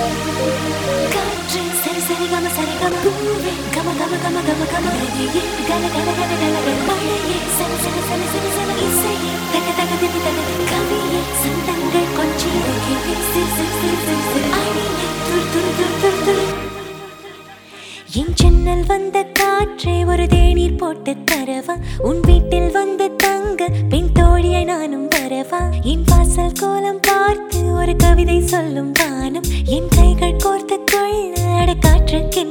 காற்று சரி சரி கம சரி கம பூவே கம கம கம கம கம நதியே கல கல கல கல கல மழையே சல சல சல சல சல இசையே தக தக திமி தக திமி கவியே சந்தங்கள் கொஞ்சி கிவி சிறு சிறு சிறு சிறு சிறு அணியே துரு துரு துரு துரு துரு என் ஜன்னல் வந்த காற்றே ஒரு தேநீர் போட்டு தரவா உன் வீட்டில் வந்து தங்க பின் தோழியை நானும் வரவா என் வாசல் கோலம் பார்த்து ஒரு கவிதை சொல்லும் வானம் என் கைகள் கோர்த்து கொள்ள அட காற்றுக்கு